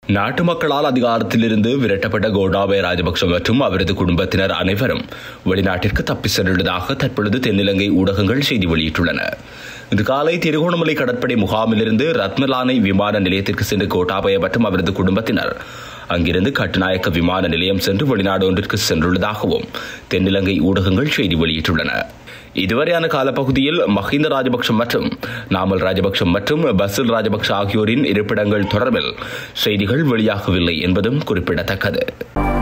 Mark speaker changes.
Speaker 1: நாட்டு மக்களால் அதிகாரத்திலிருந்து விரட்டப்பட்ட கோடாபய ராஜபக்ஷ மற்றும் அவரது குடும்பத்தினர் அனைவரும் வெளிநாட்டிற்கு தப்பி சென்றுள்ளதாக தற்பொழுது தென்னிலங்கை ஊடகங்கள் செய்தி வெளியிட்டுள்ளன இன்று காலை திருகோணமலை கடற்படை முகாமிலிருந்து ரத்மலானை விமான நிலையத்திற்கு சென்ற கோட்டாபய மற்றும் அவரது குடும்பத்தினர் அங்கிருந்து கட்டுநாயக்க விமான நிலையம் சென்று வெளிநாடு ஒன்றிற்கு சென்றுள்ளதாகவும் தென்னிலங்கை ஊடகங்கள் செய்தி வெளியிட்டுள்ளன இதுவரையான காலப்பகுதியில் மஹிந்த ராஜபக்ஷ மற்றும் நாமல் ராஜபக்ஷ மற்றும் பசில் ராஜபக்ஷ ஆகியோரின் இருப்பிடங்கள் தொடர்பில் செய்திகள் வெளியாகவில்லை என்பதும் குறிப்பிடத்தக்கது